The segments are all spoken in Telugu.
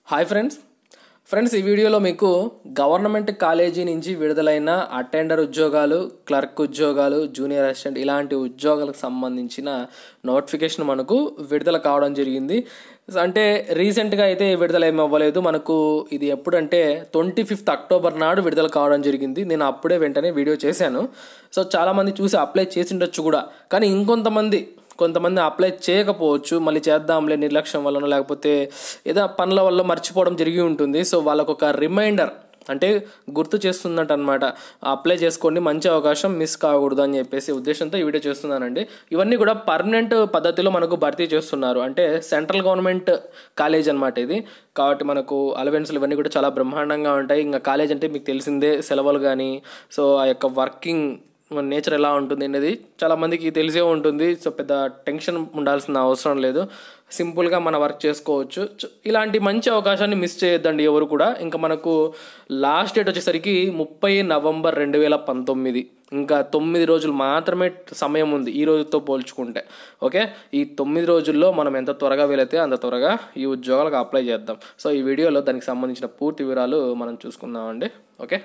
హాయ్ ఫ్రెండ్స్ ఫ్రెండ్స్ ఈ వీడియోలో మీకు గవర్నమెంట్ కాలేజీ నుంచి విడుదలైన అటెండర్ ఉద్యోగాలు క్లర్క్ ఉద్యోగాలు జూనియర్ అసిస్టెంట్ ఇలాంటి ఉద్యోగాలకు సంబంధించిన నోటిఫికేషన్ మనకు విడుదల కావడం జరిగింది అంటే రీసెంట్గా అయితే విడుదల ఏమి అవ్వలేదు మనకు ఇది ఎప్పుడంటే ట్వంటీ ఫిఫ్త్ అక్టోబర్ నాడు విడుదల కావడం జరిగింది నేను అప్పుడే వెంటనే వీడియో చేశాను సో చాలామంది చూసి అప్లై చేసి ఉండొచ్చు కూడా కానీ ఇంకొంతమంది కొంతమంది అప్లై చేయకపోవచ్చు మళ్ళీ చేద్దాంలే నిర్లక్ష్యం వలన లేకపోతే ఏదో పనుల వల్ల మర్చిపోవడం జరిగి ఉంటుంది సో వాళ్ళకు ఒక రిమైండర్ అంటే గుర్తు చేస్తుందంట అనమాట అప్లై చేసుకోండి మంచి అవకాశం మిస్ కాకూడదు అని చెప్పేసి ఉద్దేశంతో ఈ వీడియో చేస్తున్నానండి ఇవన్నీ కూడా పర్మనెంట్ పద్ధతిలో మనకు భర్తీ చేస్తున్నారు అంటే సెంట్రల్ గవర్నమెంట్ కాలేజ్ అనమాట ఇది కాబట్టి మనకు అలవెన్స్లు ఇవన్నీ కూడా చాలా బ్రహ్మాండంగా ఉంటాయి ఇంకా కాలేజ్ అంటే మీకు తెలిసిందే సెలవులు కానీ సో ఆ యొక్క వర్కింగ్ నేచర్ ఎలా ఉంటుంది అనేది చాలా మందికి తెలిసే ఉంటుంది సో పెద్ద టెన్షన్ ఉండాల్సిన అవసరం లేదు సింపుల్గా మన వర్క్ చేసుకోవచ్చు చ- ఇలాంటి మంచి అవకాశాన్ని మిస్ చేయొద్దండి ఎవరు కూడా ఇంకా మనకు లాస్ట్ డేట్ వచ్చేసరికి ముప్పై నవంబర్ రెండు వేల పంతొమ్మిది ఇంకా తొమ్మిది రోజులు మాత్రమే సమయం ఉంది ఈ రోజుతో పోల్చుకుంటే ఓకే ఈ తొమ్మిది రోజుల్లో మనం ఎంత త్వరగా వీలైతే అంత త్వరగా ఈ ఉద్యోగాలకు అప్లై చేద్దాం సో ఈ వీడియోలో దానికి సంబంధించిన పూర్తి వివరాలు మనం చూసుకుందామండి ఓకే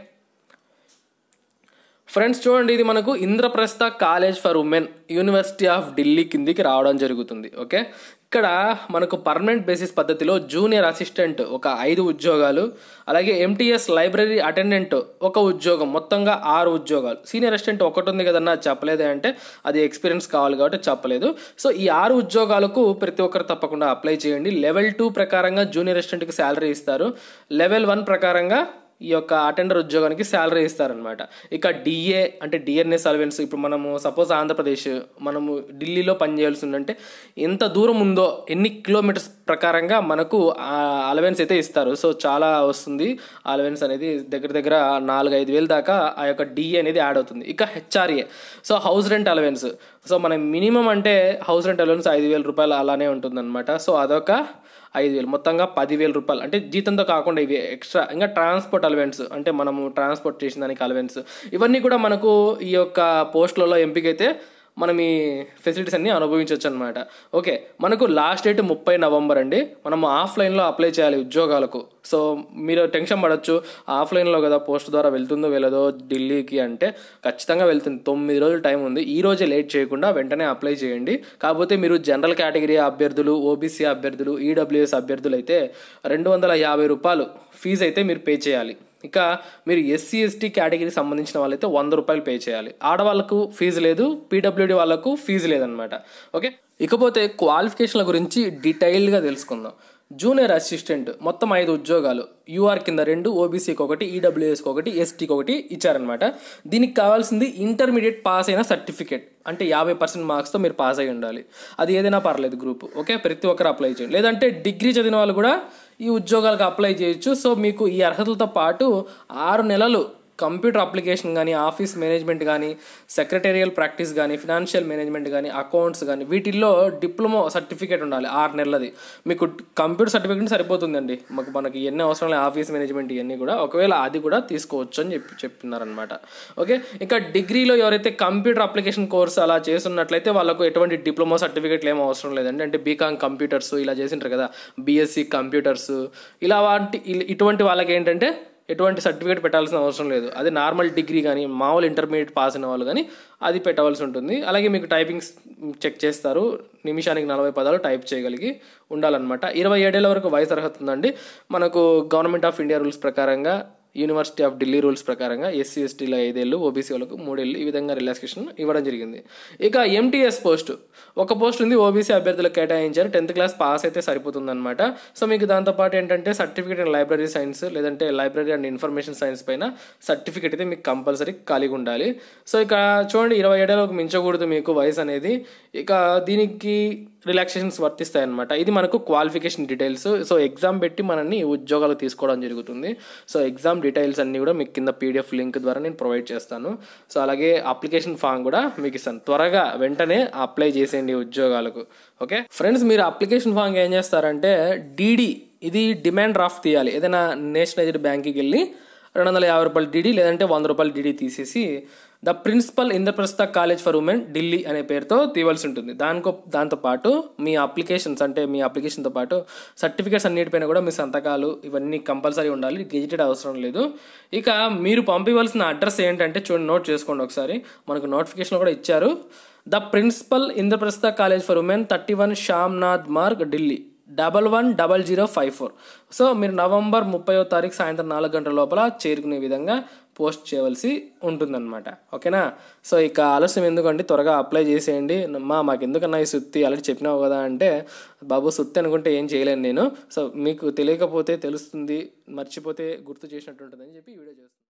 ఫ్రెండ్స్ చూడండి ఇది మనకు Indraprastha college for women university of Delhi కిందికి రావడం జరుగుతుంది ఓకే ఇక్కడ మనకు పర్మనెంట్ బేసిస్ పద్ధతిలో జూనియర్ అసిస్టెంట్ ఒక ఐదు ఉద్యోగాలు అలాగే ఎంటీఎస్ లైబ్రరీ అటెండెంట్ ఒక ఉద్యోగం మొత్తంగా ఆరు ఉద్యోగాలు సీనియర్ అసిస్టెంట్ ఒకటి ఉంది కదన్నా చెప్పలేదే అంటే అది ఎక్స్పీరియన్స్ కావాలి కాబట్టి చెప్పలేదు సో ఈ ఆరు ఉద్యోగాలకు ప్రతి ఒక్కరు తప్పకుండా అప్లై చేయండి లెవెల్ టూ ప్రకారంగా జూనియర్ అసిస్టెంట్కి శాలరీ ఇస్తారు లెవెల్ వన్ ప్రకారంగా ఈ యొక్క అటెండర్ ఉద్యోగానికి శాలరీ ఇస్తారనమాట ఇక డిఏ అంటే డిఎన్ఎస్ అలవెన్స్ ఇప్పుడు మనము సపోజ్ ఆంధ్రప్రదేశ్ మనము ఢిల్లీలో పనిచేయాల్సి ఉందంటే ఎంత దూరం ఉందో ఎన్ని కిలోమీటర్స్ ప్రకారంగా మనకు అలవెన్స్ అయితే ఇస్తారు సో చాలా వస్తుంది అలవెన్స్ అనేది దగ్గర దగ్గర నాలుగు ఐదు వేలు దాకా ఆ యొక్క డిఏ అనేది యాడ్ అవుతుంది ఇక HRA so house rent allowance so మన మినిమం అంటే హౌస్ రెంట్ అలవెన్స్ ఐదు వేల రూపాయలు అలానే ఉంటుందన్నమాట సో అదొక ఐదు వేలు మొత్తంగా పదివేల రూపాయలు అంటే జీతంతో కాకుండా ఇవి ఎక్స్ట్రా ఇంకా ట్రాన్స్పోర్ట్ అలవెన్స్ అంటే మనము ట్రాన్స్పోర్ట్ చేసిన దానికి అలవెన్స్ ఇవన్నీ కూడా మనకు ఈ యొక్క పోస్టులలో ఎంపిక అయితే మనం ఈ ఫెసిలిటీస్ అన్ని అనుభవించవచ్చు అనమాట ఓకే మనకు లాస్ట్ డేట్ ముప్పై నవంబర్ అండి మనం ఆఫ్లైన్లో అప్లై చేయాలి ఉద్యోగాలకు సో మీరు టెన్షన్ పడవచ్చు ఆఫ్లైన్లో కదా పోస్ట్ ద్వారా వెళ్తుందో వెళ్ళదో ఢిల్లీకి అంటే ఖచ్చితంగా వెళ్తుంది తొమ్మిది రోజులు టైం ఉంది ఈ రోజే లేట్ చేయకుండా వెంటనే అప్లై చేయండి కాకపోతే మీరు జనరల్ కేటగిరీ అభ్యర్థులు ఓబీసీ అభ్యర్థులు ఈడబ్ల్యూఎస్ అభ్యర్థులు అయితే రెండు వందల యాభై రూపాయలు ఫీజు అయితే మీరు పే చేయాలి ఇక మీరు ఎస్సీ ఎస్టీ కేటగిరీ సంబంధించిన వాళ్ళైతే వంద రూపాయలు పే చేయాలి ఆడవాళ్ళకు ఫీజు లేదు పీడబ్ల్యూడి వాళ్ళకు ఫీజు లేదనమాట ఓకే ఇకపోతే క్వాలిఫికేషన్ల గురించి డీటెయిల్డ్గా తెలుసుకుందాం జూనియర్ అసిస్టెంట్ మొత్తం ఐదు ఉద్యోగాలు యూఆర్ కింద రెండు ఓబీసీకి ఒకటి ఈడబ్ల్యూఎస్కి ఒకటి ఎస్టీకి ఒకటి ఇచ్చారనమాట దీనికి కావాల్సింది ఇంటర్మీడియట్ పాస్ అయిన సర్టిఫికేట్ అంటే యాభై పర్సెంట్ మార్క్స్తో మీరు పాస్ అయి ఉండాలి అది ఏదైనా పర్లేదు గ్రూప్ ఓకే ప్రతి ఒక్కరు అప్లై చేయండి లేదంటే డిగ్రీ చదివిన వాళ్ళు కూడా ఈ ఉద్యోగాలకు అప్లై చేయొచ్చు సో మీకు ఈ అర్హతలతో పాటు ఆరు నెలలు కంప్యూటర్ అప్లికేషన్ కానీ ఆఫీస్ మేనేజ్మెంట్ కానీ సెక్రటేరియల్ ప్రాక్టీస్ కానీ ఫినాన్షియల్ మేనేజ్మెంట్ కానీ అకౌంట్స్ కానీ వీటిల్లో డిప్లొమా సర్టిఫికేట్ ఉండాలి ఆరు నెలలది మీకు కంప్యూటర్ సర్టిఫికేట్ సరిపోతుందండి మాకు మనకి ఎన్ని అవసరం లేదు ఆఫీస్ మేనేజ్మెంట్ ఇవన్నీ కూడా ఒకవేళ అది కూడా తీసుకోవచ్చు అని చెప్పి చెప్తున్నారనమాట ఓకే ఇంకా డిగ్రీలో ఎవరైతే కంప్యూటర్ అప్లికేషన్ కోర్స్ అలా చేస్తున్నట్లయితే వాళ్ళకు ఎటువంటి డిప్లొమా సర్టిఫికేట్లు ఏం అవసరం లేదండి అంటే బీకామ్ కంప్యూటర్స్ ఇలా చేసింటారు కదా బీఎస్సీ కంప్యూటర్స్ ఇలా వాటి ఇటువంటి వాళ్ళకి ఏంటంటే ఎటువంటి సర్టిఫికేట్ పెట్టాల్సిన అవసరం లేదు అది నార్మల్ డిగ్రీ కానీ మామూలు ఇంటర్మీడియట్ పాస్ అయిన వాళ్ళు కానీ అది పెట్టవలసి ఉంటుంది అలాగే మీకు టైపింగ్స్ చెక్ చేస్తారు నిమిషానికి నలభై పదాలు టైప్ చేయగలిగి ఉండాలన్నమాట ఇరవై ఏడేళ్ళ వరకు వయసు అర్హత ఉందండి మనకు గవర్నమెంట్ ఆఫ్ ఇండియా రూల్స్ ప్రకారంగా యూనివర్సిటీ ఆఫ్ ఢిల్లీ రూల్స్ ప్రకారంగా ఎస్సీ ఎస్టీల ఐదేళ్ళు ఓబీసీ వాళ్ళకు మూడేళ్ళు ఈ విధంగా రిలాక్సేషన్ ఇవ్వడం జరిగింది ఇక ఎంటీఎస్ పోస్ట్ ఒక పోస్ట్ ఉంది ఓబీసీ అభ్యర్థులకు కేటాయించారు టెన్త్ క్లాస్ పాస్ అయితే సరిపోతుందన్నమాట సో మీకు దాంతోపాటు ఏంటంటే సర్టిఫికేట్ అండ్ లైబ్రరీ సైన్స్ లేదంటే లైబ్రరీ అండ్ ఇన్ఫర్మేషన్ సైన్స్ పైన సర్టిఫికేట్ అయితే మీకు కంపల్సరీ కలిగి ఉండాలి సో ఇక చూడండి ఇరవై ఏడేళ్ళకు మించకూడదు మీకు వయసు అనేది ఇక దీనికి రిలాక్సేషన్స్ వర్తిస్తాయి అనమాట ఇది మనకు క్వాలిఫికేషన్ డీటెయిల్స్ సో ఎగ్జామ్ పెట్టి మనల్ని ఉద్యోగాలు తీసుకోవడం జరుగుతుంది సో ఎగ్జామ్ డీటెయిల్స్ అన్నీ కూడా మీకు కింద పీడిఎఫ్ లింక్ ద్వారా నేను ప్రొవైడ్ చేస్తాను సో అలాగే అప్లికేషన్ ఫామ్ కూడా మీకు ఇస్తాను త్వరగా వెంటనే అప్లై చేసేయండి ఈ ఉద్యోగాలకు ఓకే ఫ్రెండ్స్ మీరు అప్లికేషన్ ఫామ్ ఏం చేస్తారంటే డీడీ ఇది డిమాండ్ డ్రాఫ్ట్ తీయాలి ఏదైనా నేషనలైజ్డ్ బ్యాంక్కి వెళ్ళి రెండు వందల యాభై రూపాయలు డీడీ లేదంటే వంద రూపాయలు డీడీ తీసేసి the principal Indraprastha college for women Delhi అనే పేరుతో తీయవలసి ఉంటుంది దానికో దాంతోపాటు మీ అప్లికేషన్స్ అంటే మీ అప్లికేషన్తో పాటు సర్టిఫికేట్స్ అన్నిటిపైన కూడా మీ సంతకాలు ఇవన్నీ కంపల్సరీ ఉండాలి గెజిటెడ్ అవసరం లేదు ఇక మీరు పంపించవలసిన అడ్రస్ ఏంటంటే చూడండి నోట్ చేసుకోండి ఒకసారి మనకు నోటిఫికేషన్ కూడా ఇచ్చారు the principal Indraprastha college for women thirty one Shyamnath Marg Delhi double one double zero five four so మీరు నవంబర్ ముప్పైవ తారీఖు సాయంత్రం నాలుగు గంటల లోపల చేరుకునే విధంగా పోస్ట్ చేయవలసి ఉంటుందన్నమాట ఓకేనా సో ఇక ఆలస్యం ఎందుకండి త్వరగా అప్లై చేసేయండి మా మాకు ఎందుకన్నా ఈ సుత్తి అలాంటి చెప్పినావు కదా అంటే బాబు సుత్తి అనుకుంటే ఏం చేయలేను నేను సో మీకు తెలియకపోతే తెలుస్తుంది మర్చిపోతే గుర్తు చేసినట్టు ఉంటుందని చెప్పి ఈ వీడియో చేస్తాను